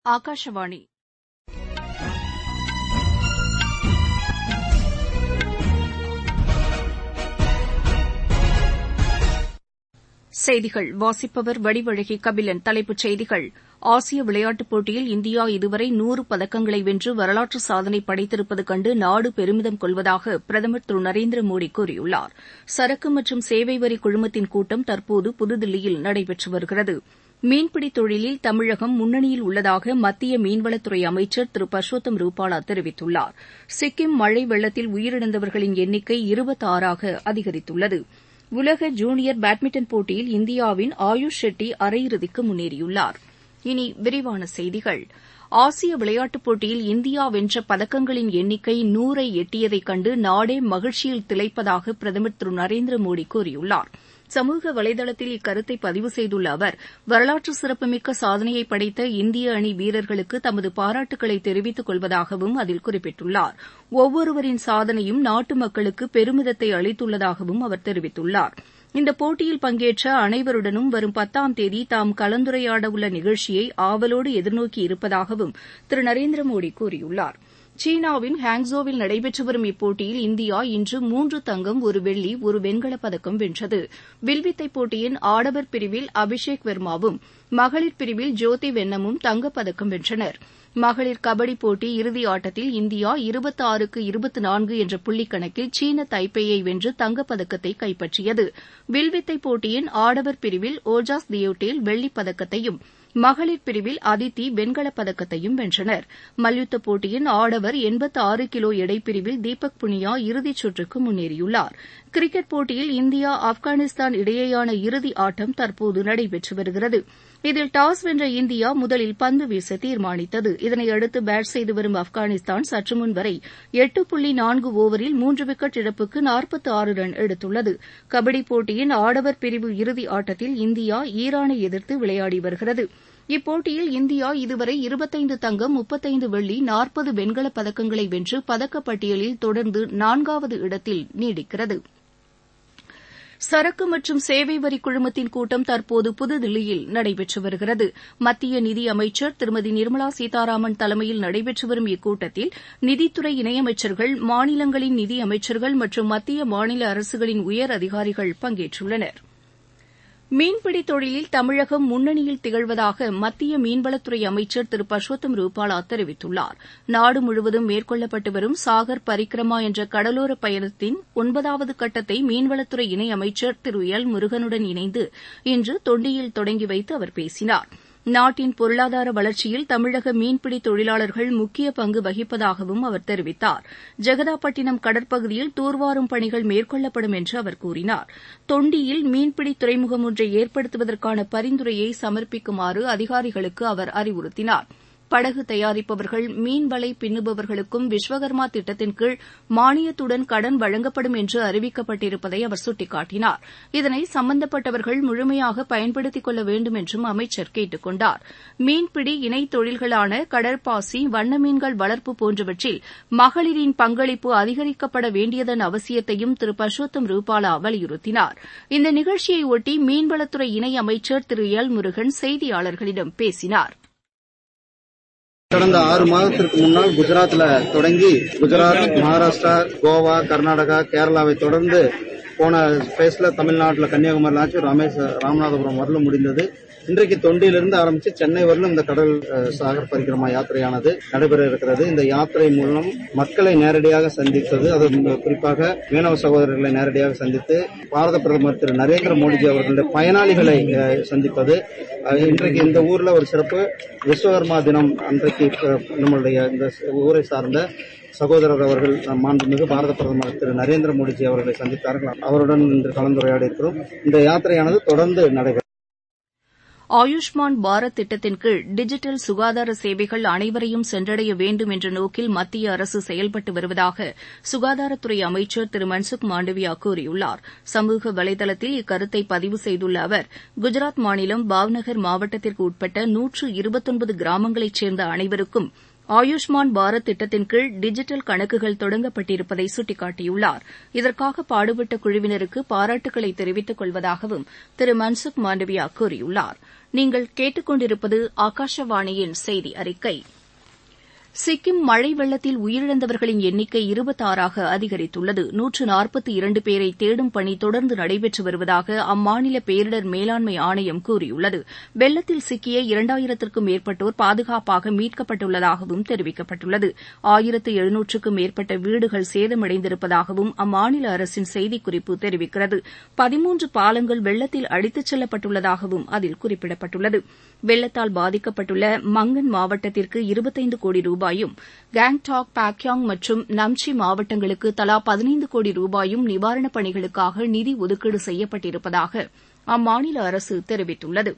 ஆகாஷவாணி செய்திகள் வாசிப்பவர் வடிவழகி கபிலன் தலைப்புச் செய்திகள் ஆசிய விளையாட்டுப் போட்டியில் இந்தியா இதுவரை நூறு பதக்கங்களை வென்று வரலாற்று சாதனை படைத்திருப்பது கண்டு நாடு பெருமிதம் கொள்வதாக பிரதமர் திரு நரேந்திர மோடி கூறியுள்ளார் சரக்கு மற்றும் சேவை வரி குழுமத்தின் கூட்டம் தற்போது புதுதில்லியில் நடைபெற்று வருகிறது மீன்பிடித் தொழிலில் தமிழகம் முன்னணியில் உள்ளதாக மத்திய மீன்வளத்துறை அமைச்சர் திரு பர்ஷோத்தம் ரூபாலா தெரிவித்துள்ளார் சிக்கிம் மழை வெள்ளத்தில் உயிரிழந்தவர்களின் எண்ணிக்கை இருபத்தாறாக அதிகரித்துள்ளது உலக ஜூனியர் பேட்மிண்டன் போட்டியில் இந்தியாவின் ஆயுஷ் ஷெட்டி அரையிறுதிக்கு முன்னேறியுள்ளார் இனி விரிவான செய்திகள் ஆசிய விளையாட்டுப் போட்டியில் இந்தியா வென்ற பதக்கங்களின் எண்ணிக்கை நூறை எட்டியதைக் கண்டு நாடே மகிழ்ச்சியில் திளைப்பதாக பிரதமர் திரு நரேந்திர மோடி கூறியுள்ளார் சமூக வலைதளத்தில் இக்கருத்தை பதிவு செய்துள்ள அவர் வரலாற்று சிறப்புமிக்க சாதனையை படைத்த இந்திய அணி வீரர்களுக்கு தமது பாராட்டுக்களை தெரிவித்துக் கொள்வதாகவும் அதில் குறிப்பிட்டுள்ளார் ஒவ்வொருவரின் சாதனையும் நாட்டு மக்களுக்கு பெருமிதத்தை அளித்துள்ளதாகவும் அவர் தெரிவித்துள்ளார் இந்த போட்டியில் பங்கேற்ற அனைவருடனும் வரும் பத்தாம் தேதி தாம் கலந்துரையாட உள்ள நிகழ்ச்சியை ஆவலோடு எதிர்நோக்கி இருப்பதாகவும் திரு நரேந்திர மோடி கூறியுள்ளார் சீனாவின் ஹாங்ஸோவில் நடைபெற்று வரும் இப்போட்டியில் இந்தியா இன்று மூன்று தங்கம் ஒரு வெள்ளி ஒரு வெண்கலப் பதக்கம் வென்றது வில்வித்தை போட்டியின் ஆடவர் பிரிவில் அபிஷேக் வர்மாவும் மகளிர் பிரிவில் ஜோதி வென்னமும் தங்கப்பதக்கம் வென்றனர் மகளிர் கபடி போட்டி இறுதி ஆட்டத்தில் இந்தியா இருபத்தி ஆறுக்கு இருபத்தி நான்கு என்ற புள்ளிக் கணக்கில் சீன தைப்பேயை வென்று தங்கப்பதக்கத்தை கைப்பற்றியது வில்வித்தை போட்டியின் ஆடவர் பிரிவில் ஓஜாஸ் தியோட்டேல் வெள்ளிப் பதக்கத்தையும் மகளிர் பிரிவில் அதித்தி வெண்கலப் பதக்கத்தையும் வென்றனர் மல்யுத்தப் போட்டியின் ஆடவர் எண்பத்து ஆறு கிலோ எடைப்பிரிவில் தீபக் புனியா இறுதிச் சுற்றுக்கு முன்னேறியுள்ளார் கிரிக்கெட் போட்டியில் இந்தியா ஆப்கானிஸ்தான் இடையேயான இறுதி ஆட்டம் தற்போது நடைபெற்று வருகிறது இதில் டாஸ் வென்ற இந்தியா முதலில் பந்து வீச தீர்மானித்தது இதனையடுத்து பேட் செய்து வரும் ஆப்கானிஸ்தான் சற்றுமுன் வரை எட்டு புள்ளி நான்கு ஒவரில் மூன்று விக்கெட் இழப்புக்கு நாற்பத்து ஆறு ரன் எடுத்துள்ளது கபடி போட்டியின் ஆடவர் பிரிவு இறுதி ஆட்டத்தில் இந்தியா ஈரானை எதிர்த்து விளையாடி வருகிறது இப்போட்டியில் இந்தியா இதுவரை இருபத்தைந்து தங்கம் முப்பத்தைந்து வெள்ளி நாற்பது வெண்கலப் பதக்கங்களை வென்று பதக்கப்பட்டியலில் தொடர்ந்து நான்காவது இடத்தில் நீடிக்கிறது சரக்கு மற்றும் சேவை வரி குழுமத்தின் கூட்டம் தற்போது புதுதில்லியில் நடைபெற்று வருகிறது மத்திய நிதி அமைச்சர் திருமதி நிர்மலா சீதாராமன் தலைமையில் நடைபெற்று வரும் இக்கூட்டத்தில் நிதித்துறை இணையமைச்சர்கள் மாநிலங்களின் நிதி அமைச்சர்கள் மற்றும் மத்திய மாநில அரசுகளின் உயர் அதிகாரிகள் பங்கேற்றுள்ளனா் மீன்பிடி தொழிலில் தமிழகம் முன்னணியில் திகழ்வதாக மத்திய மீன்வளத்துறை அமைச்சர் திரு பர்ஷோத்தம் ரூபாலா தெரிவித்துள்ளார் நாடு முழுவதும் மேற்கொள்ளப்பட்டு வரும் சாகர் பரிக்ரமா என்ற கடலோர பயணத்தின் ஒன்பதாவது கட்டத்தை மீன்வளத்துறை இணை அமைச்சர் திரு எல் முருகனுடன் இணைந்து இன்று தொண்டியில் தொடங்கி வைத்து அவர் பேசினார் நாட்டின் பொருளாதார வளர்ச்சியில் தமிழக மீன்பிடி தொழிலாளர்கள் முக்கிய பங்கு வகிப்பதாகவும் அவர் தெரிவித்தார் ஜெகதாப்பட்டினம் கடற்பகுதியில் தூர்வாரும் பணிகள் மேற்கொள்ளப்படும் என்று அவர் கூறினார் தொண்டியில் மீன்பிடி துறைமுகம் ஒன்றை ஏற்படுத்துவதற்கான பரிந்துரையை சமர்ப்பிக்குமாறு அதிகாரிகளுக்கு அவர் அறிவுறுத்தினார் படகு தயாரிப்பவர்கள் மீன்வலை பின்னுபவர்களுக்கும் விஸ்வகர்மா திட்டத்தின் கீழ் மானியத்துடன் கடன் வழங்கப்படும் என்று அறிவிக்கப்பட்டிருப்பதை அவர் சுட்டிக்காட்டினார் இதனை சம்பந்தப்பட்டவர்கள் முழுமையாக பயன்படுத்திக் கொள்ள வேண்டும் என்றும் அமைச்சர் கேட்டுக் கொண்டார் மீன்பிடி இணை தொழில்களான கடற்பாசி வண்ண மீன்கள் வளர்ப்பு போன்றவற்றில் மகளிரின் பங்களிப்பு அதிகரிக்கப்பட வேண்டியதன் அவசியத்தையும் திரு பர்ஷோத்தம் ரூபாலா வலியுறுத்தினார் இந்த நிகழ்ச்சியையொட்டி மீன்வளத்துறை இணை அமைச்சர் திரு எல் முருகன் செய்தியாளர்களிடம் பேசினார் கடந்த ஆறு மாதத்திற்கு முன்னால் குஜராத்ல தொடங்கி குஜராத் மகாராஷ்டிரா கோவா கர்நாடகா கேரளாவை தொடர்ந்து போன பேஸ்ல தமிழ்நாட்டில் கன்னியாகுமரி ஆச்சு ராமேஸ் ராமநாதபுரம் வரலும் முடிந்தது இன்றைக்கு தொண்டியிலிருந்து ஆரம்பிச்சு சென்னை வரலும் இந்த கடல் சாகர் பரிக்கிரமா யாத்திரையானது நடைபெற இருக்கிறது இந்த யாத்திரை மூலம் மக்களை நேரடியாக சந்தித்தது அது குறிப்பாக மீனவ சகோதரர்களை நேரடியாக சந்தித்து பாரத பிரதமர் திரு நரேந்திர மோடிஜி அவர்களுடைய பயனாளிகளை சந்திப்பது இன்றைக்கு இந்த ஊர்ல ஒரு சிறப்பு விஸ்வகர்மா தினம் அன்றைக்கு நம்மளுடைய இந்த ஊரை சார்ந்த சகோதரர் அவர்கள் மாண்புமிகு பாரத பிரதமர் திரு நரேந்திர மோடிஜி அவர்களை சந்தித்தார்கள் அவருடன் இன்று கலந்துரையாடி இருக்கிறோம் இந்த யாத்திரையானது தொடர்ந்து நடைபெறும் ஆயுஷ்மான் பாரத் திட்டத்தின் கீழ் டிஜிட்டல் சுகாதார சேவைகள் அனைவரையும் சென்றடைய வேண்டும் என்ற நோக்கில் மத்திய அரசு செயல்பட்டு வருவதாக சுகாதாரத்துறை அமைச்சர் திரு மன்சுக் மாண்டவியா கூறியுள்ளார் சமூக வலைதளத்தில் இக்கருத்தை பதிவு செய்துள்ள அவர் குஜராத் மாநிலம் பாவ்நகர் மாவட்டத்திற்கு உட்பட்ட நூற்று இருபத்தொன்பது கிராமங்களைச் சேர்ந்த அனைவருக்கும் ஆயுஷ்மான் பாரத் திட்டத்தின் கீழ் டிஜிட்டல் கணக்குகள் தொடங்கப்பட்டிருப்பதை சுட்டிக்காட்டியுள்ளார் இதற்காக பாடுபட்ட குழுவினருக்கு பாராட்டுக்களை தெரிவித்துக் கொள்வதாகவும் திரு மன்சுக் மாண்டவியா கூறியுள்ளார் நீங்கள் கேட்டுக்கொண்டிருப்பது ஆகாஷவாணியின் செய்தி அறிக்கை சிக்கிம் மழை வெள்ளத்தில் உயிரிழந்தவர்களின் எண்ணிக்கை இருபத்தாறாக அதிகரித்துள்ளது நூற்று நாற்பத்தி இரண்டு பேரை தேடும் பணி தொடர்ந்து நடைபெற்று வருவதாக அம்மாநில பேரிடர் மேலாண்மை ஆணையம் கூறியுள்ளது வெள்ளத்தில் சிக்கிய இரண்டாயிரத்திற்கும் மேற்பட்டோர் பாதுகாப்பாக மீட்கப்பட்டுள்ளதாகவும் தெரிவிக்கப்பட்டுள்ளது ஆயிரத்து எழுநூற்றுக்கும் மேற்பட்ட வீடுகள் சேதமடைந்திருப்பதாகவும் அம்மாநில அரசின் செய்திக்குறிப்பு தெரிவிக்கிறது பதிமூன்று பாலங்கள் வெள்ளத்தில் அடித்துச் செல்லப்பட்டுள்ளதாகவும் அதில் குறிப்பிடப்பட்டுள்ளது வெள்ளத்தால் பாதிக்கப்பட்டுள்ள மங்கன் மாவட்டத்திற்கு இருபத்தைந்து கோடி ரூபாயும் கேங்டாக் பாக்யாங் மற்றும் நம்ச்சி மாவட்டங்களுக்கு தலா பதினைந்து கோடி ரூபாயும் நிவாரணப் பணிகளுக்காக நிதி ஒதுக்கீடு செய்யப்பட்டிருப்பதாக அம்மாநில அரசு தெரிவித்துள்ளது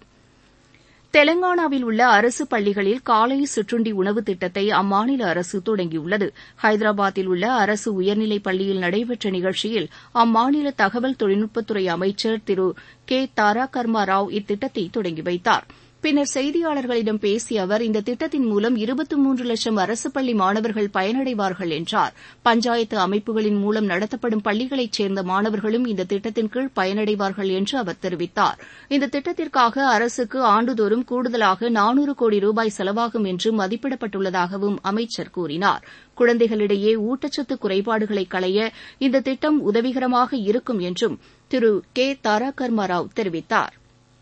தெலங்கானாவில் உள்ள அரசு பள்ளிகளில் காலை சிற்றுண்டி உணவு திட்டத்தை அம்மாநில அரசு தொடங்கியுள்ளது ஹைதராபாத்தில் உள்ள அரசு உயர்நிலைப் பள்ளியில் நடைபெற்ற நிகழ்ச்சியில் அம்மாநில தகவல் தொழில்நுட்பத்துறை அமைச்சர் திரு கே தாராகர்மா ராவ் இத்திட்டத்தை தொடங்கி வைத்தார் பின்னர் செய்தியாளர்களிடம் பேசிய அவர் இந்த திட்டத்தின் மூலம் இருபத்தி மூன்று லட்சம் அரசு பள்ளி மாணவர்கள் பயனடைவார்கள் என்றார் பஞ்சாயத்து அமைப்புகளின் மூலம் நடத்தப்படும் பள்ளிகளைச் சேர்ந்த மாணவர்களும் இந்த திட்டத்தின் கீழ் பயனடைவார்கள் என்று அவர் தெரிவித்தார் இந்த திட்டத்திற்காக அரசுக்கு ஆண்டுதோறும் கூடுதலாக நானூறு கோடி ரூபாய் செலவாகும் என்று மதிப்பிடப்பட்டுள்ளதாகவும் அமைச்சர் கூறினார் குழந்தைகளிடையே ஊட்டச்சத்து குறைபாடுகளை களைய இந்த திட்டம் உதவிகரமாக இருக்கும் என்றும் திரு கே தாராகர்மா ராவ் தெரிவித்தார்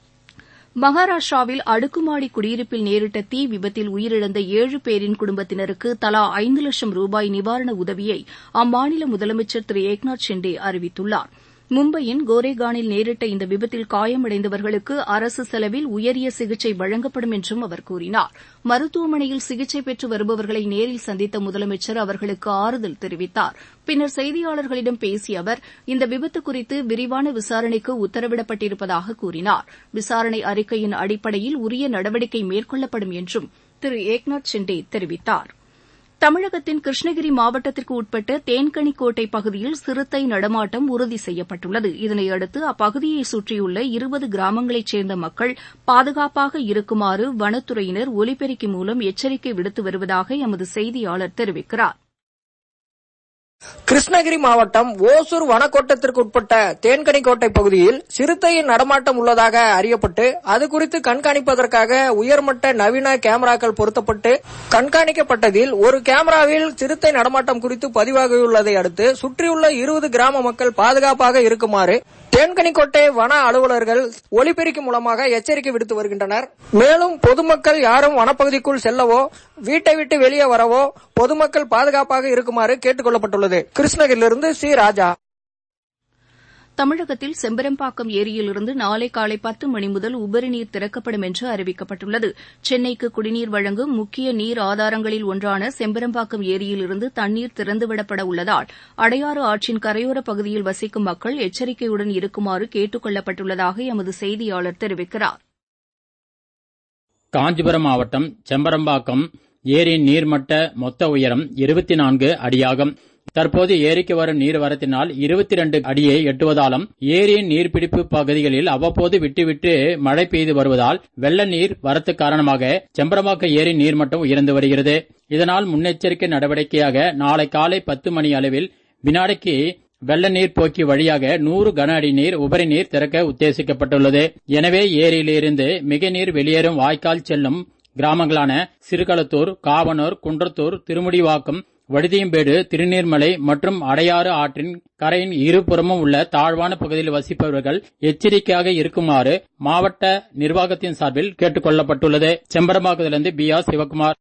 மகாராஷ்டிராவில் அடுக்குமாடி குடியிருப்பில் நேரிட்ட தீ விபத்தில் உயிரிழந்த ஏழு பேரின் குடும்பத்தினருக்கு தலா ஐந்து லட்சம் ரூபாய் நிவாரண உதவியை அம்மாநில முதலமைச்சர் திரு ஏக்நாத் ஷிண்டே அறிவித்துள்ளார் மும்பையின் கோரேகானில் நேரிட்ட இந்த விபத்தில் காயமடைந்தவர்களுக்கு அரசு செலவில் உயரிய சிகிச்சை வழங்கப்படும் என்றும் அவர் கூறினார் மருத்துவமனையில் சிகிச்சை பெற்று வருபவர்களை நேரில் சந்தித்த முதலமைச்சர் அவர்களுக்கு ஆறுதல் தெரிவித்தார் பின்னர் செய்தியாளர்களிடம் பேசிய அவர் இந்த விபத்து குறித்து விரிவான விசாரணைக்கு உத்தரவிடப்பட்டிருப்பதாக கூறினார் விசாரணை அறிக்கையின் அடிப்படையில் உரிய நடவடிக்கை மேற்கொள்ளப்படும் என்றும் திரு ஏக்நாத் ஷிண்டே தெரிவித்தாா் தமிழகத்தின் கிருஷ்ணகிரி மாவட்டத்திற்கு உட்பட்ட தேன்கனிக்கோட்டை பகுதியில் சிறுத்தை நடமாட்டம் உறுதி செய்யப்பட்டுள்ளது இதனையடுத்து அப்பகுதியை சுற்றியுள்ள இருபது கிராமங்களைச் சேர்ந்த மக்கள் பாதுகாப்பாக இருக்குமாறு வனத்துறையினர் ஒலிபெருக்கி மூலம் எச்சரிக்கை விடுத்து வருவதாக எமது செய்தியாளர் தெரிவிக்கிறார் கிருஷ்ணகிரி மாவட்டம் ஓசூர் வனக்கோட்டத்திற்கு உட்பட்ட தேன்கனிக்கோட்டை பகுதியில் சிறுத்தையின் நடமாட்டம் உள்ளதாக அறியப்பட்டு அது குறித்து கண்காணிப்பதற்காக உயர்மட்ட நவீன கேமராக்கள் பொருத்தப்பட்டு கண்காணிக்கப்பட்டதில் ஒரு கேமராவில் சிறுத்தை நடமாட்டம் குறித்து பதிவாகியுள்ளதை அடுத்து சுற்றியுள்ள இருபது கிராம மக்கள் பாதுகாப்பாக இருக்குமாறு தேன்கனிக்கோட்டை வன அலுவலர்கள் ஒலிபெருக்கி மூலமாக எச்சரிக்கை விடுத்து வருகின்றனர் மேலும் பொதுமக்கள் யாரும் வனப்பகுதிக்குள் செல்லவோ வீட்டை விட்டு வெளியே வரவோ பொதுமக்கள் பாதுகாப்பாக இருக்குமாறு கேட்டுக் கொள்ளப்பட்டுள்ளது கிருஷ்ணகிரியிலிருந்து சி ராஜா தமிழகத்தில் செம்பரம்பாக்கம் ஏரியிலிருந்து நாளை காலை பத்து மணி முதல் உபரி நீர் திறக்கப்படும் என்று அறிவிக்கப்பட்டுள்ளது சென்னைக்கு குடிநீர் வழங்கும் முக்கிய நீர் ஆதாரங்களில் ஒன்றான செம்பரம்பாக்கம் ஏரியிலிருந்து தண்ணீர் திறந்துவிடப்பட உள்ளதால் அடையாறு ஆற்றின் கரையோரப் பகுதியில் வசிக்கும் மக்கள் எச்சரிக்கையுடன் இருக்குமாறு கேட்டுக் கொள்ளப்பட்டுள்ளதாக எமது செய்தியாளர் தெரிவிக்கிறார் காஞ்சிபுரம் மாவட்டம் செம்பரம்பாக்கம் ஏரியின் நீர்மட்ட மொத்த உயரம் இருபத்தி நான்கு அடியாகும் தற்போது ஏரிக்கு வரும் நீர்வரத்தினால் இருபத்தி இரண்டு அடியை எட்டுவதாலும் ஏரியின் நீர்பிடிப்பு பகுதிகளில் அவ்வப்போது விட்டுவிட்டு மழை பெய்து வருவதால் வெள்ள நீர் வரத்து காரணமாக செம்பரம்பாக்க ஏரி நீர்மட்டம் உயர்ந்து வருகிறது இதனால் முன்னெச்சரிக்கை நடவடிக்கையாக நாளை காலை பத்து மணி அளவில் வினாடிக்கு வெள்ள நீர் போக்கி வழியாக நூறு கன அடி நீர் உபரி நீர் திறக்க உத்தேசிக்கப்பட்டுள்ளது எனவே ஏரியிலிருந்து மிக நீர் வெளியேறும் வாய்க்கால் செல்லும் கிராமங்களான சிறுகளத்தூர் காவனூர் குன்றத்தூர் திருமுடிவாக்கம் வடுதியம்பேடு திருநீர்மலை மற்றும் அடையாறு ஆற்றின் கரையின் இருபுறமும் உள்ள தாழ்வான பகுதியில் வசிப்பவர்கள் எச்சரிக்கையாக இருக்குமாறு மாவட்ட நிர்வாகத்தின் சார்பில் கேட்டுக் கொள்ளப்பட்டுள்ளது செம்பரம்பாக்கத்திலிருந்து பி ஆர் சிவகுமார்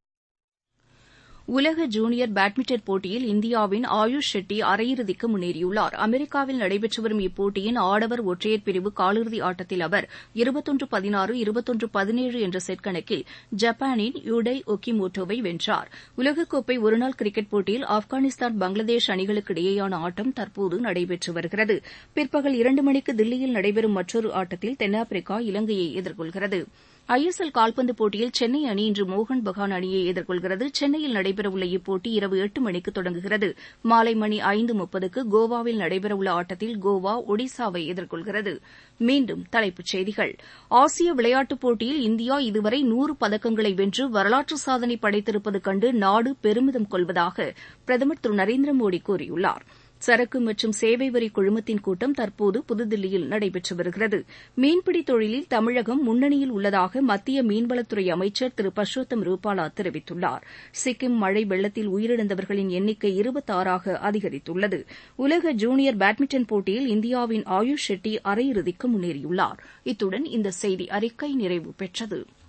உலக ஜூனியர் பேட்மிண்டன் போட்டியில் இந்தியாவின் ஆயுஷ் ஷெட்டி அரையிறுதிக்கு முன்னேறியுள்ளார் அமெரிக்காவில் நடைபெற்று வரும் இப்போட்டியின் ஆடவர் ஒற்றையர் பிரிவு காலிறுதி ஆட்டத்தில் அவர் இருபத்தொன்று பதினாறு இருபத்தொன்று பதினேழு என்ற செட் கணக்கில் ஜப்பானின் யுடை ஒக்கிமோட்டோவை வென்றார் உலகக்கோப்பை ஒருநாள் கிரிக்கெட் போட்டியில் ஆப்கானிஸ்தான் பங்களாதேஷ் அணிகளுக்கு இடையேயான ஆட்டம் தற்போது நடைபெற்று வருகிறது பிற்பகல் இரண்டு மணிக்கு தில்லியில் நடைபெறும் மற்றொரு ஆட்டத்தில் தென்னாப்பிரிக்கா இலங்கையை எதிர்கொள்கிறது ஐ எஸ் எல் கால்பந்து போட்டியில் சென்னை அணி இன்று மோகன் பகான் அணியை எதிர்கொள்கிறது சென்னையில் நடைபெறவுள்ள இப்போட்டி இரவு எட்டு மணிக்கு தொடங்குகிறது மாலை மணி ஐந்து முப்பதுக்கு கோவாவில் நடைபெறவுள்ள ஆட்டத்தில் கோவா ஒடிசாவை எதிர்கொள்கிறது மீண்டும் தலைப்புச் செய்திகள் ஆசிய விளையாட்டுப் போட்டியில் இந்தியா இதுவரை நூறு பதக்கங்களை வென்று வரலாற்று சாதனை படைத்திருப்பது கண்டு நாடு பெருமிதம் கொள்வதாக பிரதமர் திரு நரேந்திர மோடி கூறியுள்ளார் சரக்கு மற்றும் சேவை வரி குழுமத்தின் கூட்டம் தற்போது புதுதில்லியில் நடைபெற்று வருகிறது மீன்பிடி தொழிலில் தமிழகம் முன்னணியில் உள்ளதாக மத்திய மீன்வளத்துறை அமைச்சர் திரு பர்ஷோத்தம் ரூபாலா தெரிவித்துள்ளார் சிக்கிம் மழை வெள்ளத்தில் உயிரிழந்தவர்களின் எண்ணிக்கை இருபத்தாறாக அதிகரித்துள்ளது உலக ஜூனியர் பேட்மிண்டன் போட்டியில் இந்தியாவின் ஆயுஷ் ஷெட்டி அரையிறுதிக்கு முன்னேறியுள்ளார் இத்துடன் இந்த செய்தி அறிக்கை நிறைவு பெற்றது